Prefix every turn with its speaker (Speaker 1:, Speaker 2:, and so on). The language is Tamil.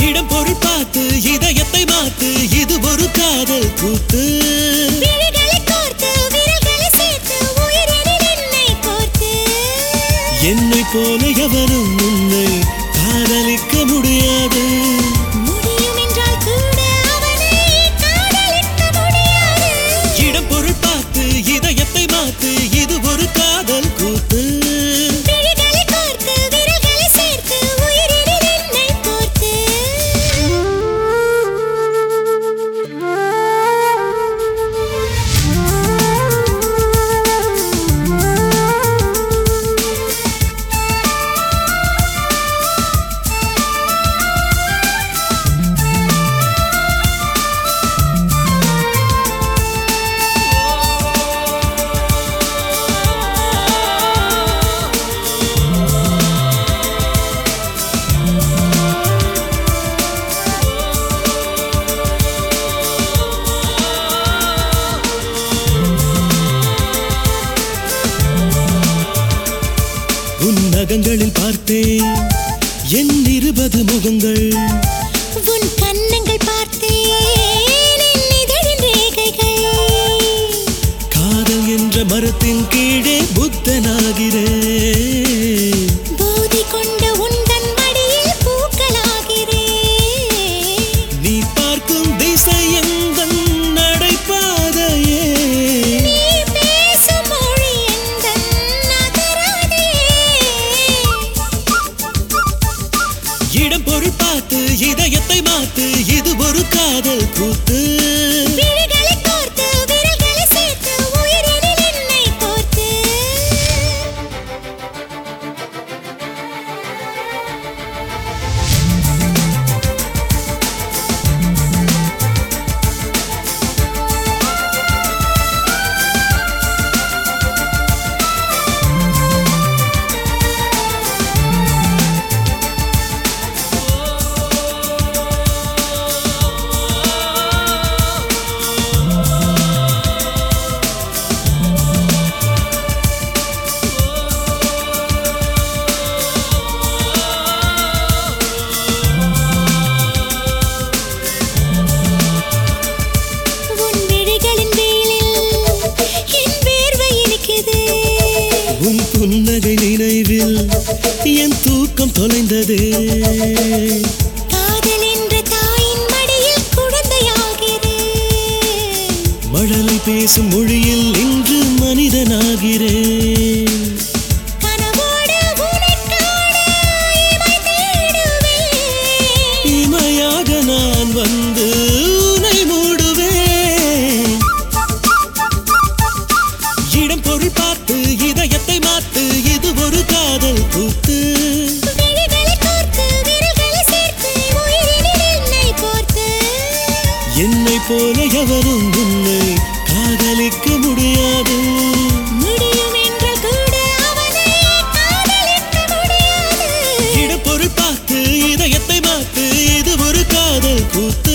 Speaker 1: இடம் பொருள் பார்த்து இதயத்தை மாத்து இது ஒரு காதல் கூத்து
Speaker 2: விழிகளை கோர்த்து விரல்களை சேர்த்து உயிரினில் என்னை கோர்த்து
Speaker 1: என்னை போல எவரும் உன்னை காதலிக்க முடியாது
Speaker 2: முடியும் என்றால் கூட அவனை காதலிக்க முடியாது
Speaker 1: இடம் பொருள் பார்த்து இதயத்தை மாத்து இது ஒரு காதல் கூத்து
Speaker 2: விழிகளை கோர்த்து விரல்களை சேர்த்து உயிரினில் என்னை கோர்த்து
Speaker 1: உன் நகங்களில் பார்த்தேன் என் இருபது முகங்கள்
Speaker 2: உன் கன்னங்கள் பார்த்தேன் என் இதழின் ரேகைகள்
Speaker 1: காதல் என்ற மரத்தின் கீழே புத்தனாகிறேன்
Speaker 2: போதை கொண்ட உந்தன் மடியில் பூக்களாகிறேன்
Speaker 1: நீ பார்க்கும் திசை எந்தன் நடைபாதையே
Speaker 2: நீ பேசும் மொழி எந்தன் நகராதே
Speaker 1: இடம் பொருள் பார்த்து இதயத்தை மாத்து இது ஒரு காதல் கூத்து
Speaker 2: விழிகளை கோர்த்து விரல்களை சேர்த்து உயிரினில் என்னை கோர்த்து உன் விழிகளின் வேலில் என் வேர்வை இனிக்குது
Speaker 1: உன் புன்னகை நினைவில் என் தூக்கம் தொலைந்ததே
Speaker 2: காதல் என்ற தாயின் மடியில் குழந்தையாகிறேன்
Speaker 1: மழலை பேசும் மொழியில் இன்று மனிதனாகிறேன்
Speaker 2: கனவோடு உன்னைக் காண இமை தேடுவேன்.
Speaker 1: இமையாக நான் வந்து உன்னை மூடுவேன் இடம் பொருள் பார்த்து இதயத்தை மாத்து இது ஒரு காதல் கூத்து
Speaker 2: விழிகளை கோர்த்து, விரல்களை சேர்த்து, உயிரினில் என்னை கோர்த்து.
Speaker 1: என்னை போல எவரும் உன்னை காதலிக்க முடியாது
Speaker 2: முடியும் என்றால் கூட அவனை காதலிக்க முடியாது.
Speaker 1: இடம் பொருள் பார்த்து இதயத்தை மாத்து இது ஒரு காதல் கூத்து